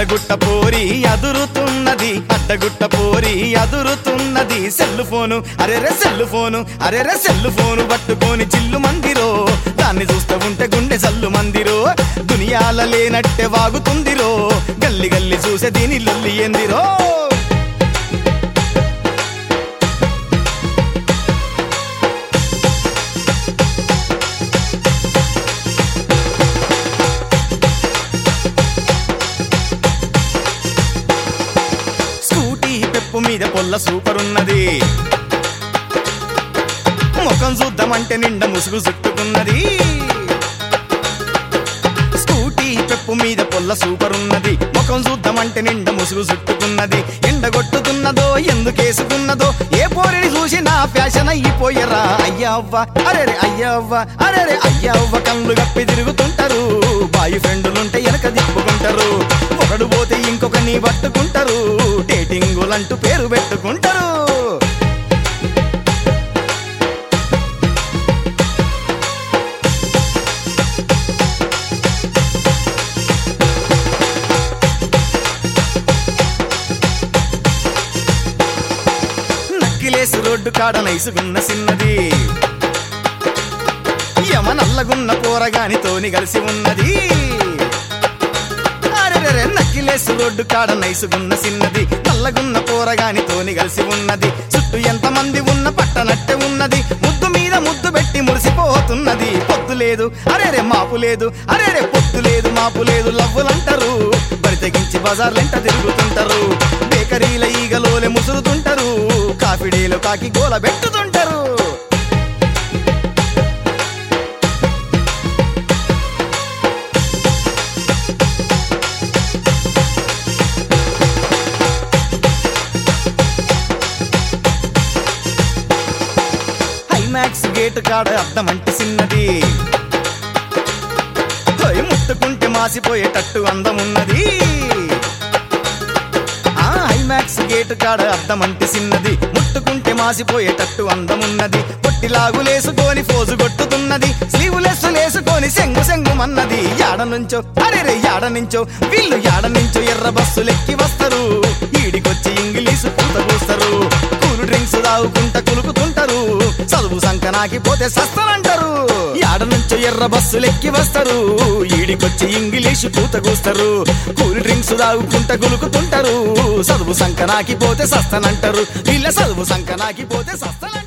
అడ్డగుట్ట పోరి అదురుతున్నది అడ్డగుట్ట పోరి అదురుతున్నది సెల్లు ఫోను అరెరే సెల్లు ఫోను అరెరే సెల్లు ఫోను పట్టుకొని చిల్లు మందిరో దాన్ని చూస్తూ ఉంటే గుండె జల్లు మందిరో దునియాల లేనట్టే వాగుతుందిరో గల్లి గల్లి చూసే దీని లొల్లి ఎందిరో స్కూటీ పెప్పు మీద పొల్ల సూపర్ ఉన్నది ముఖం చూద్దామంటే నిండా ముసుగు చుట్టుకున్నది స్కూటీ పెప్పు మీద పొల్ల సూపర్ ఉన్నది ముఖం చూద్దామంటే నిండా ముసుగు చుట్టుకున్నది ఎండగొట్టుతున్నదో ఎందుకేసుకున్నదో ఏ పోరిని చూసి నా ఫ్యాషన్ అయిపోయరా అయ్యవ్వ అరెరే అయ్యవ్వ అరెరే అయ్యవ్వ కళ్ళు గప్పి తిరుగుతుంటారు బాయ్ ఫ్రెండ్లుంటే వెనక దిప్పుకుంటారు ఒకడు పోతే ఇంకొకని పట్టుకుంటారు డేటింగులంటూ పేరు పెట్టుకుంటారు నక్కిలేసి రోడ్డు కాడ నైసుగున్న సిన్నది యమ నల్లగున్న పోరగాని తోని కలిసి ఉన్నది అరెరెరె నక్కిలేసి రోడ్డు కాడ నైసుగున్న సిన్నది నల్లగున్న పోరగాని తోని కలిసి ఉన్నది చుట్టూ ఎంత మంది ఉన్న పట్టనట్టే ఉన్నది ముద్దు మీద ముద్దు పెట్టి మురిసిపోతున్నది పొత్తు లేదు అరేరే మాపు లేదు అరేరే పొత్తు లేదు మాపు లేదు లవ్వులంటారు బరి తెగించి బజార్లెంట తిరుగుతుంటారు బేకరీల ఈగలోలే ముసురుతుంటారు కాఫీడేలో కాకి గోల పెట్టుతుంటారు హైమాక్స్ గేట్ కాడ అద్దం అంటే చిన్నది హోయ్ ముట్టుకుంటే మాసిపోయేటట్టు అందం ఉన్నది ఆ హైమాక్స్ గేట్ కాడ అద్దం అంటే చిన్నది ముట్టుకుంటే మాసిపోయేటట్టు అందం ఉన్నది పొట్టిలాగులేసుకొని ఫోజు కొట్టుతున్నది స్లీవులెస్ లేసుకొని సెంగు సెంగుమన్నది యాడ నుంచో అరే యాడ నుంచో వీళ్ళు యాడ నుంచో ఎర్ర బస్సులెక్కి వస్తారు ఈడికొచ్చి ఇంగ్లీషు పూత కూస్తారు కూల్ డ్రింక్స్ తాగుకుంటా కులుకుతుంటారు చదువు సంకనాకి పోతే సస్తనంటారు యాడ నుంచో ఎర్ర బస్సులెక్కి వస్తారు ఈడికొచ్చి ఇంగ్లీషు పూత కూస్తారు కూల్ డ్రింక్స్ తాగుకుంటా గులుకుతుంటారు చదువు సంకనాకి పోతే సస్తనంటారు వీళ్ళ చదువు సంకనాకి పోతే సస్తనంటారు